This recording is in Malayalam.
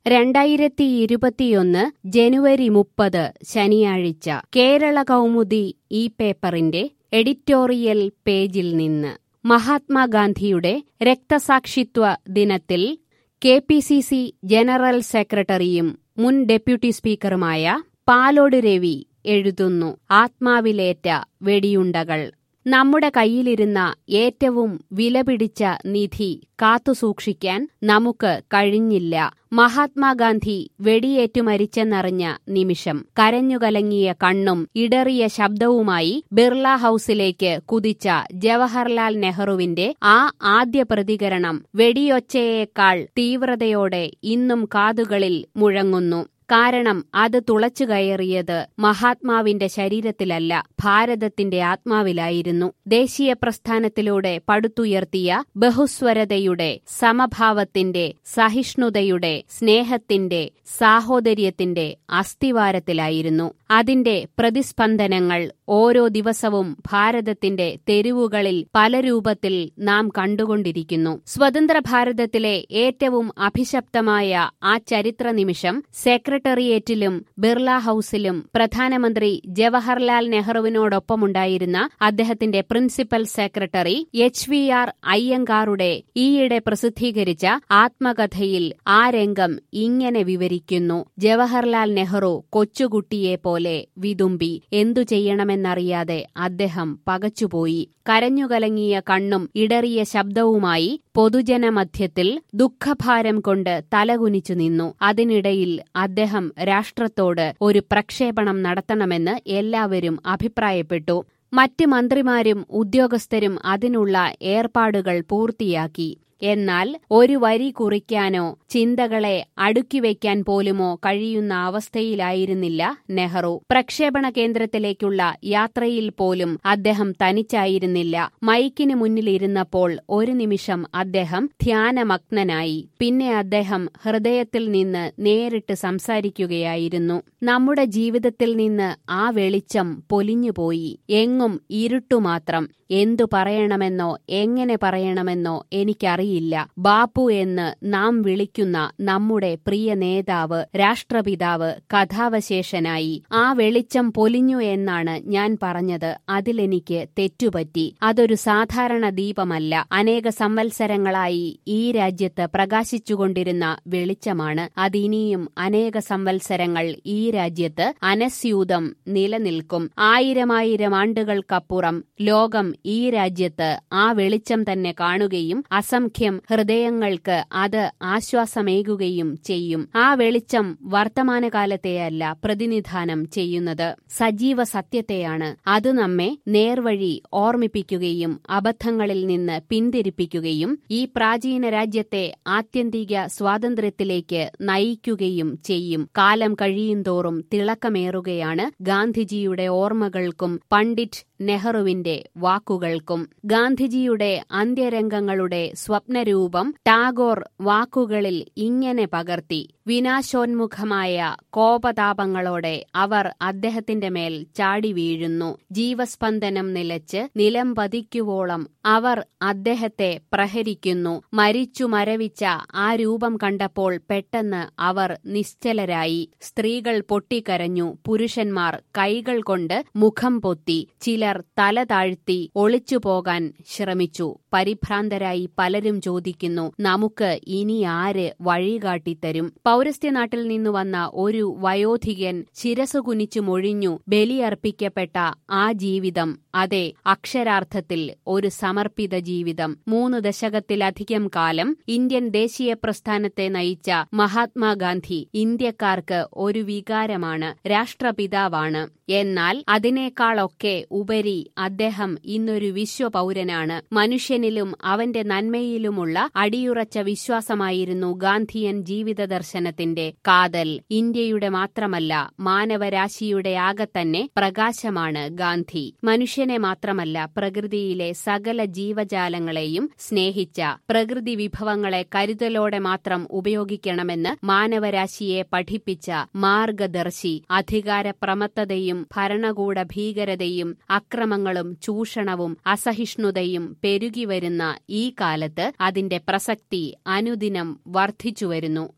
രണ്ടായിരത്തി ഇരുപത്തിയൊന്ന് ജനുവരി മുപ്പത് ശനിയാഴ്ച കേരള കൗമുദി ഈ പേപ്പറിന്റെ എഡിറ്റോറിയൽ പേജിൽ നിന്ന് മഹാത്മാഗാന്ധിയുടെ രക്തസാക്ഷിത്വ ദിനത്തിൽ K P C C general സെക്രട്ടറിയും മുൻ ഡെപ്യൂട്ടി സ്പീക്കറുമായ പാലോട് രവി എഴുതുന്നു ആത്മാവിലേറ്റ വെടിയുണ്ടകൾ നമ്മുടെ കയ്യിലിരുന്ന ഏറ്റവും വിലപിടിച്ച നിധി കാത്തുസൂക്ഷിക്കാൻ നമുക്ക് കഴിഞ്ഞില്ല മഹാത്മാഗാന്ധി വെടിയേറ്റു മരിച്ചെന്നറിഞ്ഞ നിമിഷം കരഞ്ഞുകലങ്ങിയ കണ്ണും ഇടറിയ ശബ്ദവുമായി ബിർള ഹൌസിലേക്ക് കുതിച്ച ജവഹർലാൽ നെഹ്റുവിന്റെ ആ ആദ്യ പ്രതികരണം വെടിയൊച്ചയേക്കാൾ തീവ്രതയോടെ ഇന്നും കാതുകളിൽ മുഴങ്ങുന്നു കാരണം അത് തുളച്ചു കയറിയത് മഹാത്മാവിന്റെ ശരീരത്തിലല്ല ഭാരതത്തിന്റെ ആത്മാവിലായിരുന്നു ദേശീയ പ്രസ്ഥാനത്തിലൂടെ പടുത്തുയർത്തിയ ബഹുസ്വരതയുടെ സമഭാവത്തിന്റെ സഹിഷ്ണുതയുടെ സ്നേഹത്തിന്റെ സാഹോദര്യത്തിന്റെ അസ്ഥിവാരത്തിലായിരുന്നു അതിന്റെ പ്രതിസ്പന്ദനങ്ങൾ ഓരോ ദിവസവും ഭാരതത്തിന്റെ തെരുവുകളിൽ പല രൂപത്തിൽ നാം കണ്ടുകൊണ്ടിരിക്കുന്നു സ്വതന്ത്ര ഭാരതത്തിലെ ഏറ്റവും അഭിശപ്തമായ ആ ചരിത്ര നിമിഷം സെക്രട്ടേറിയറ്റിലും ബിർള ഹൌസിലും പ്രധാനമന്ത്രി ജവഹർലാൽ നെഹ്റുവിനോടൊപ്പമുണ്ടായിരുന്ന അദ്ദേഹത്തിന്റെ principal secretary H V R അയ്യങ്കാറുടെ ഈയിടെ പ്രസിദ്ധീകരിച്ച ആത്മകഥയിൽ ആ രംഗം ഇങ്ങനെ വിവരിക്കുന്നു ജവഹർലാൽ നെഹ്റു കൊച്ചുകുട്ടിയെ പോലെ വിതുമ്പി എന്തു ചെയ്യണമെന്നറിയാതെ അദ്ദേഹം പകച്ചുപോയി കരഞ്ഞുകലങ്ങിയ കണ്ണും ഇടറിയ ശബ്ദവുമായി പൊതുജനമധ്യത്തിൽ ദുഃഖഭാരം കൊണ്ട് തലകുനിച്ചു നിന്നു അതിനിടയിൽ അദ്ദേഹം രാഷ്ട്രത്തോട് ഒരു പ്രക്ഷേപണം നടത്തണമെന്ന് എല്ലാവരും അഭിപ്രായപ്പെട്ടു മറ്റ് മന്ത്രിമാരും ഉദ്യോഗസ്ഥരും അതിനുള്ള ഏർപ്പാടുകൾ പൂർത്തിയാക്കി എന്നാൽ ഒരു വരി കുറിക്കാനോ ചിന്തകളെ അടുക്കിവെക്കാൻ പോലുമോ കഴിയുന്ന അവസ്ഥയിലായിരുന്നില്ല നെഹ്റു പ്രക്ഷേപണ കേന്ദ്രത്തിലേക്കുള്ള യാത്രയിൽ പോലും അദ്ദേഹം തനിച്ചായിരുന്നില്ല മൈക്കിന് മുന്നിലിരുന്നപ്പോൾ ഒരു നിമിഷം അദ്ദേഹം ധ്യാനമഗ്നനായി പിന്നെ അദ്ദേഹം ഹൃദയത്തിൽ നിന്ന് നേരിട്ട് സംസാരിക്കുകയായിരുന്നു നമ്മുടെ ജീവിതത്തിൽ നിന്ന് ആ വെളിച്ചം പൊലിഞ്ഞുപോയി എങ്ങും ഇരുട്ടുമാത്രം എന്തു പറയണമെന്നോ എങ്ങനെ പറയണമെന്നോ എനിക്കറിയില്ല ബാപ്പു എന്ന് നാം വിളിക്കുന്ന നമ്മുടെ പ്രിയ നേതാവ് രാഷ്ട്രപിതാവ് കഥാവശേഷനായി ആ വെളിച്ചം പൊലിഞ്ഞു എന്നാണ് ഞാൻ പറഞ്ഞത് അതിലെനിക്ക് തെറ്റുപറ്റി അതൊരു സാധാരണ ദീപമല്ല അനേക സംവത്സരങ്ങളായി ഈ രാജ്യത്ത് പ്രകാശിച്ചുകൊണ്ടിരുന്ന വെളിച്ചമാണ് അതിനിയും അനേക സംവത്സരങ്ങൾ ഈ രാജ്യത്ത് അനസ്യൂതം നിലനിൽക്കും ആയിരമായിരം ആണ്ടുകൾക്കപ്പുറം ലോകം ഈ രാജ്യത്ത് ആ വെളിച്ചം തന്നെ കാണുകയും അസംഖ്യം ഹൃദയങ്ങൾക്ക് അത് ആശ്വാസമേകുകയും ചെയ്യും ആ വെളിച്ചം വർത്തമാനകാലത്തെയല്ല പ്രതിനിധാനം ചെയ്യുന്നത് സജീവ സത്യത്തെയാണ് അത് നമ്മെ നേർവഴി ഓർമ്മിപ്പിക്കുകയും അബദ്ധങ്ങളിൽ നിന്ന് പിന്തിരിപ്പിക്കുകയും ഈ പ്രാചീന രാജ്യത്തെ ആത്യന്തിക സ്വാതന്ത്ര്യത്തിലേക്ക് നയിക്കുകയും ചെയ്യും കാലം കഴിയുന്തോറും തിളക്കമേറുകയാണ് ഗാന്ധിജിയുടെ ഓർമ്മകൾക്കും പണ്ഡിറ്റ് നെഹ്റുവിന്റെ വാക്കുകൾക്കും ഗാന്ധിജിയുടെ അന്ത്യരംഗങ്ങളുടെ സ്വപ്നരൂപം ടാഗോർ വാക്കുകളിൽ ഇങ്ങനെ പകർത്തി വിനാശോന്മുഖമായ കോപതാപങ്ങളോടെ അവർ അദ്ദേഹത്തിന്റെ മേൽ ചാടി വീഴുന്നു ജീവസ്പന്ദനം നിലച്ച് നിലം പതിക്കുവോളം അവർ അദ്ദേഹത്തെ പ്രഹരിക്കുന്നു മരിച്ചു മരവിച്ച ആ രൂപം കണ്ടപ്പോൾ പെട്ടെന്ന് അവർ നിശ്ചലരായി സ്ത്രീകൾ പൊട്ടിക്കരഞ്ഞു പുരുഷന്മാർ കൈകൾ കൊണ്ട് മുഖം പൊത്തി ചിലർ തല താഴ്ത്തി ഒളിച്ചുപോകാൻ ശ്രമിച്ചു പരിഭ്രാന്തരായി പലരും ചോദിക്കുന്നു നമുക്ക് ഇനി ആര് വഴികാട്ടിത്തരും പൗരസ്ത്യനാട്ടിൽ നിന്നു വന്ന ഒരു വയോധികൻ ശിരസു കുനിച്ചു മൊഴിഞ്ഞു ബലിയർപ്പിക്കപ്പെട്ട ആ ജീവിതം അതെ അക്ഷരാർത്ഥത്തിൽ ഒരു സമർപ്പിത ജീവിതം മൂന്ന് ദശകത്തിലധികം കാലം ഇന്ത്യൻ ദേശീയ പ്രസ്ഥാനത്തെ നയിച്ച മഹാത്മാഗാന്ധി ഇന്ത്യക്കാർക്ക് ഒരു വികാരമാണ് രാഷ്ട്രപിതാവാണ് എന്നാൽ അതിനേക്കാളൊക്കെ ഉപരി അദ്ദേഹം ഇന്നൊരു വിശ്വപൗരനാണ് മനുഷ്യനിലും അവന്റെ നന്മയിലുമുള്ള അടിയുറച്ച വിശ്വാസമായിരുന്നു ഗാന്ധിയൻ ജീവിത ദർശനത്തിന്റെ കാതൽ ഇന്ത്യയുടെ മാത്രമല്ല മാനവരാശിയുടെ ആകെ തന്നെ പ്രകാശമാണ് ഗാന്ധി മനുഷ്യനെ മാത്രമല്ല പ്രകൃതിയിലെ സകല ജീവജാലങ്ങളെയും സ്നേഹിച്ച പ്രകൃതി വിഭവങ്ങളെ കരുതലോടെ മാത്രം ഉപയോഗിക്കണമെന്ന് മാനവരാശിയെ പഠിപ്പിച്ച മാർഗദർശി അധികാരപ്രമത്തതയും ഭരണകൂട ഭീകരതയും അക്രമങ്ങളും ചൂഷണവും അസഹിഷ്ണുതയും പെരുകിവരുന്ന ഈ കാലത്ത് അതിന്റെ പ്രസക്തി അനുദിനം വർദ്ധിച്ചുവരുന്നു